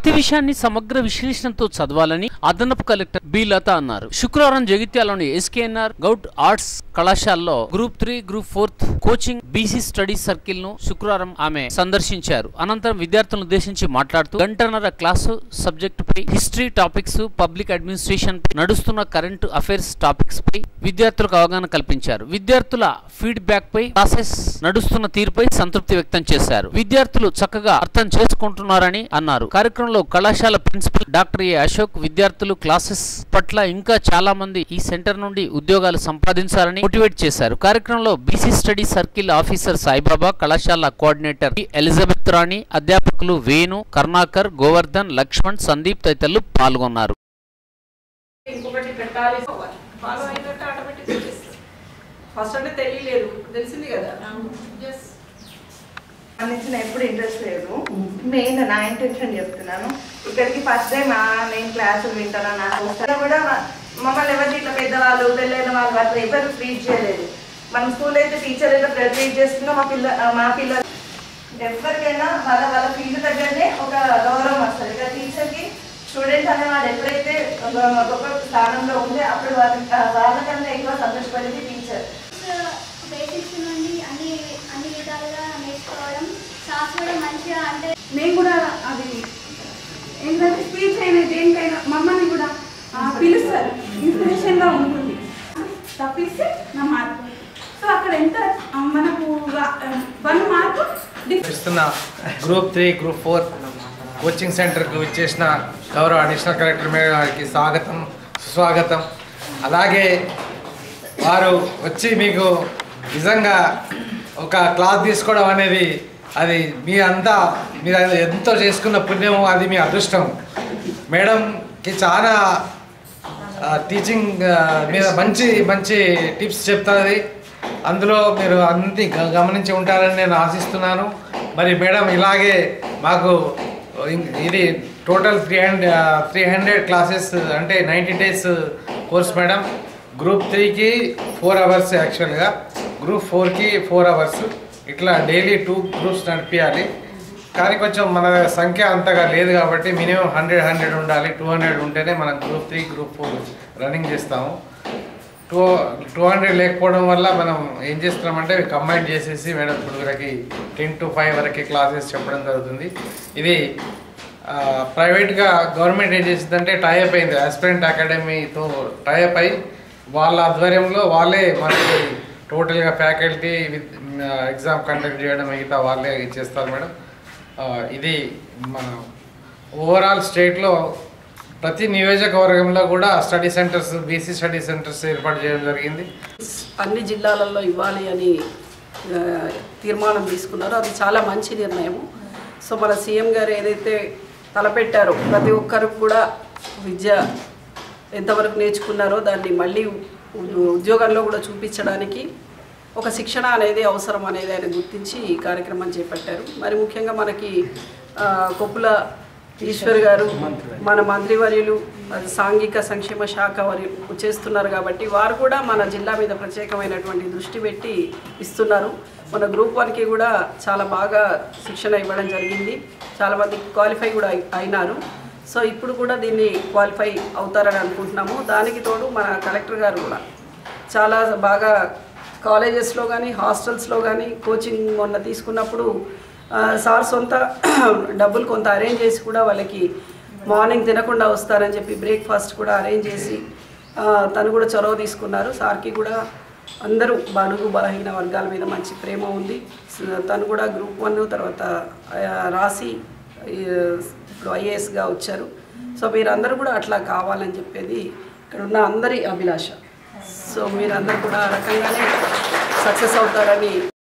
ప్రతి విషయాన్ని సమగ్ర విశ్లేషణతో చదవాలని అదనపు కలెక్టర్ బి లత అన్నారు శుక్రవారం జగిత్యాలోని ఎస్కేఎన్ఆర్ గౌట్ ఆర్ట్స్ కళాశాలలో group three group fourth coaching BC studies circle ను శుక్రవారం ఆమె సందర్శించారు అనంతరం విద్యార్థులను ఉద్దేశించి మాట్లాడుతూ గంటన్నర క్లాసు సబ్జెక్టు పై హిస్టరీ టాపిక్స్ పబ్లిక్ అడ్మినిస్ట్రేషన్ పై నడుస్తున్న కరెంట్ అఫైర్స్ టాపిక్స్ పై విద్యార్థులకు అవగాహన కల్పించారు విద్యార్థుల ఫీడ్బ్యాక్ పై క్లాసెస్ నడుస్తున్న తీరుపై సంతృప్తి వ్యక్తం చేశారు విద్యార్థులు చక్కగా అర్థం చేసుకుంటున్నారని అన్నారు కార్యక్రమంలో కళాశాల ప్రిన్సిపల్ డాక్టర్ ఏ అశోక్ విద్యార్థులు క్లాసెస్ పట్ల ఇంకా చాలా మంది ఈ సెంటర్ నుండి ఉద్యోగాలు సంపాదించాలని మోటివేట్ చేశారు కార్యక్రమంలో BC study circle officer Saibaba కళాశాల కోఆర్డినేటర్ పి. ఎలిజబెత్ రాణి అధ్యాపకులు వేణు కర్ణాకర్ గోవర్ధన్ లక్ష్మణ్ సందీప్ తదితరులు పాల్గొన్నారు ఇంకొకటి పెట్టాలి ఫాలో అయినట్టు ఆటోమేటిక్ వచ్చేస్తుంది ఫస్ట్ అంటే తెలియలేదు ఇప్పుడు తెలిసింది కదా Yes. సంబంధించిన ఎప్పుడు ఇంట్రెస్ట్ లేదు మెయిన్ నా ఇంటెన్షన్ చెప్తున్నాను ఇక్కడికి ఫస్ట్ టైం నేను క్లాసులు వింటాను నా హోస్టల్ కూడా మ- మమ్మల్ని ఎవరు ఇట్లా పెద్దవాళ్ళు పెళ్ళైన వాళ్ళు అట్లా ఎవరు ట్రీట్ చేయలేదు మన స్కూల్ అయితే టీచర్ అయితే ట్రీట్ చేస్తున్నా మా పిల్ల మా పిల్లలు ఎవరికైనా వాళ్ళ వాళ్ళ ఫీల్డ్ దగ్గరనే ఒక గౌరవం వస్తుంది ఇక టీచర్కి స్టూడెంట్ అనేవాడు ఎప్పుడైతే ఒక గొప్ప స్థానంలో ఉంటే అప్పుడు వాళ్ళ వాళ్ళకన్నా ఎక్కువ సంతోషపడేది టీచర్ బేసిక్స్ నుండి అన్ని అన్ని విధాలుగా నేర్చుకోవడం సార్స్ కూడా మంచిగా అంటే నేను కూడా అది ఏంటంటే స్పీచ్ అయినా దేనికైనా మమ్మల్ని కూడా ఆ, పిలుస్తారు ఇన్స్పిరేషన్గా ఉంటుంది తప్పిస్తే నా మార్పు సో అక్కడ ఎంత ఆ, మనకు వన్ మార్కు డిఫరెన్స్ ఇస్తున్న group three group four coaching సెంటర్కు ఇచ్చేసిన గౌరవ అడిషనల్ కలెక్టర్ మేడం గారికి స్వాగతం సుస్వాగతం అలాగే వారు వచ్చి మీకు నిజంగా ఒక క్లాస్ తీసుకోవడం అనేది అది మీ అంతా మీరు అది ఎంతో చేసుకున్న పుణ్యం అది మీ అదృష్టం మేడంకి చాలా ఆ, టీచింగ్ ఆ, మీద మంచి మంచి టిప్స్ చెప్తుంది అందులో మీరు అన్ని గ- గమనించి ఉంటారని నేను ఆశిస్తున్నాను మరి మేడం ఇలాగే మాకు ఇం- ఇది total three hundred three hundred classes అంటే ninety days course madam group త్రీకి ఫోర్ అవర్స్ యాక్చువల్గా గ్రూప్ ఫోర్కి ఫోర్ అవర్స్ ఇట్లా డైలీ టూ గ్రూప్స్ నడిపించాలి కానీ కొంచెం మన సంఖ్య అంతగా లేదు కాబట్టి మినిమం హండ్రెడ్ హండ్రెడ్ ఉండాలి టూ హండ్రెడ్ ఉంటేనే మనం group three group four running చేస్తాము టూ టూ హండ్రెడ్ లేకపోవడం వల్ల మనం ఏం చేస్తున్నామంటే కంబైన్ చేసేసి మేడం ఇప్పుడు టెన్ టు ఫైవ్ వరకు క్లాసెస్ చెప్పడం జరుగుతుంది ఇది ఆ, ప్రైవేట్గా గవర్నమెంట్ ఏం చేసిందంటే టైఅప్ అయింది ఆస్పిరెంట్ అకాడమీతో టైఅప్ అయి వాళ్ళ ఆధ్వర్యంలో వాళ్ళే మనకి టోటల్గా ఫ్యాకల్టీ విత్ ఎగ్జామ్ కండక్ట్ చేయడం మిగతా వాళ్ళే చేస్తారు మేడం ఆ, ఇది మన ఓవరాల్ స్టేట్లో ప్రతి నియోజకవర్గంలో కూడా study centres BC study centres ఏర్పాటు చేయడం జరిగింది అన్ని జిల్లాలలో ఇవ్వాలి అని ఆ, తీర్మానం తీసుకున్నారో అది చాలా మంచి నిర్ణయము సో మన సీఎం గారు ఏదైతే తలపెట్టారో ప్రతి ఒక్కరికి కూడా విద్య ఎంతవరకు నేర్చుకున్నారో దాన్ని మళ్ళీ ఉ- ఉద్యోగంలో కూడా చూపించడానికి ఒక శిక్షణ అనేది అవసరం అనేది ఆయన గుర్తించి ఈ కార్యక్రమం చేపట్టారు మరి ముఖ్యంగా మనకి ఆ, కొప్పుల ఈశ్వర్ గారు మన మంత్రివర్యులు అది సాంఘిక సంక్షేమ శాఖ వారి చేస్తున్నారు కాబట్టి వారు కూడా మన జిల్లా మీద ప్రత్యేకమైనటువంటి దృష్టి పెట్టి ఇస్తున్నారు మన గ్రూప్ వన్కి కూడా చాలా బాగా శిక్షణ ఇవ్వడం జరిగింది చాలామంది క్వాలిఫై కూడా అయి- అయినారు సో ఇప్పుడు కూడా దీన్ని క్వాలిఫై అవుతారని అనుకుంటున్నాము దానికి తోడు మన కలెక్టర్ గారు కూడా చాలా బాగా కాలేజెస్లో కానీ హాస్టల్స్లో కానీ కోచింగ్ మొన్న తీసుకున్నప్పుడు ఆ, సార్ సొంత డబ్బులు కొంత అరేంజ్ చేసి కూడా వాళ్ళకి మార్నింగ్ తినకుండా వస్తారని చెప్పి బ్రేక్ఫాస్ట్ కూడా అరేంజ్ చేసి ఆ, తను కూడా చొరవ తీసుకున్నారు సార్కి కూడా అందరూ బడుగు బలహీన వర్గాల మీద మంచి ప్రేమ ఉంది స- తను కూడా గ్రూప్ వన్ తర్వాత ఆ, రాసి ఈ, ఇప్పుడు ఐఏఎస్గా వచ్చారు సో మీరందరూ కూడా అట్లా కావాలని చెప్పేది ఇక్కడ ఉన్న అందరి అభిలాష సో మీరందరూ కూడా ఆ రకంగానే సక్సెస్ అవుతారని